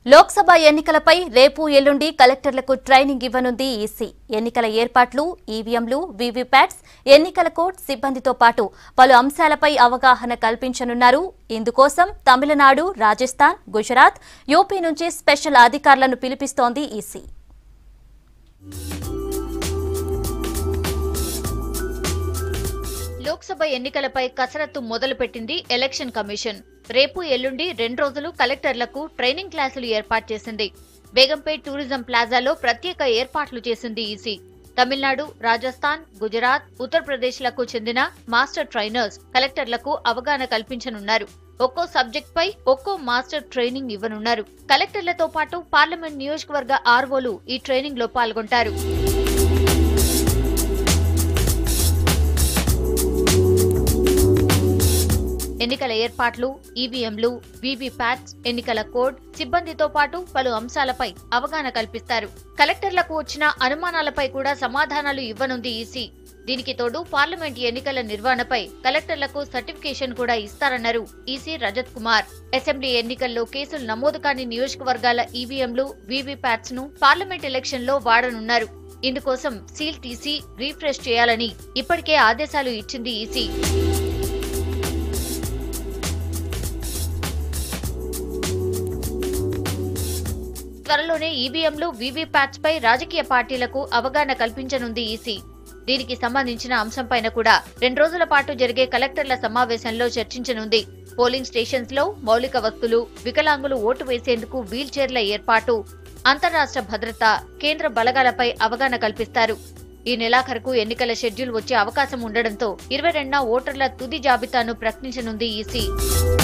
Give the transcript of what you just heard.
లోక్సభ ఎన్నికలపై రేపు ఎల్లుండి కలెక్టర్లకు ట్రైనింగ్ ఇవ్వనుంది ఈసీ ఎన్నికల ఏర్పాట్లు ఈవీఎంలు వీవీప్యాట్స్ ఎన్నికల కోడ్ సిబ్బందితో పాటు పలు అంశాలపై అవగాహన కల్పించనున్నారు ఇందుకోసం తమిళనాడు రాజస్థాన్ గుజరాత్ యూపీ నుంచి స్పెషల్ అధికారులను పిలిపిస్తోంది ఈసీ లోక్సభ ఎన్నికలపై కసరత్తు మొదలుపెట్టింది ఎలక్షన్ కమిషన్ రేపు ఎల్లుండి రెండు రోజులు కలెక్టర్లకు ట్రైనింగ్ క్లాసులు ఏర్పాటు చేసింది బేగంపేట్ టూరిజం ప్లాజాలో ప్రత్యేక ఏర్పాట్లు చేసింది ఈసీ తమిళనాడు రాజస్థాన్ గుజరాత్ ఉత్తరప్రదేశ్లకు చెందిన మాస్టర్ ట్రైనర్స్ కలెక్టర్లకు అవగాహన కల్పించనున్నారు ఒక్కో సబ్జెక్ట్ పై ఒక్కో మాస్టర్ ట్రైనింగ్ ఇవ్వనున్నారు కలెక్టర్లతో పాటు పార్లమెంట్ నియోజకవర్గ ఆర్వోలు ఈ ట్రైనింగ్ లో పాల్గొంటారు ఎన్నికల ఏర్పాట్లు ఈవీఎంలు వీవీప్యాట్స్ ఎన్నికల కోడ్ సిబ్బందితో పాటు పలు అంశాలపై అవగాహన కల్పిస్తారు కలెక్టర్లకు వచ్చిన అనుమానాలపై కూడా సమాధానాలు ఇవ్వనుంది ఈసీ దీనికి తోడు పార్లమెంట్ ఎన్నికల నిర్వహణపై కలెక్టర్లకు సర్టిఫికేషన్ కూడా ఇస్తారన్నారు ఈసీ రజత్ కుమార్ అసెంబ్లీ ఎన్నికల్లో కేసులు నమోదు కాని నియోజకవర్గాల ఈవీఎంలు వీవీప్యాట్స్ ను పార్లమెంట్ ఎలక్షన్ లో వాడనున్నారు ఇందుకోసం సీల్ తీసి రీఫ్రెష్ చేయాలని ఇప్పటికే ఆదేశాలు ఇచ్చింది ఈసీ త్వరలోనే ఈవీఎంలు వీవీప్యాట్స్ పై రాజకీయ పార్టీలకు అవగాహన కల్పించనుంది ఈసీ దీనికి సంబంధించిన అంశంపైన కూడా రెండు రోజుల పాటు జరిగే కలెక్టర్ల సమావేశంలో చర్చించనుంది పోలింగ్ స్టేషన్స్ లో మౌలిక వస్తువులు వికలాంగులు ఓటు వేసేందుకు వీల్ చైర్ల ఏర్పాటు అంతరాష్ట్ర భద్రత కేంద్ర బలగాలపై అవగాహన కల్పిస్తారు ఈ నెలాఖరుకు ఎన్నికల షెడ్యూల్ వచ్చే అవకాశం ఉండడంతో ఇరవై రెండున ఓటర్ల తుది జాబితాను ప్రకటించనుంది ఈసీ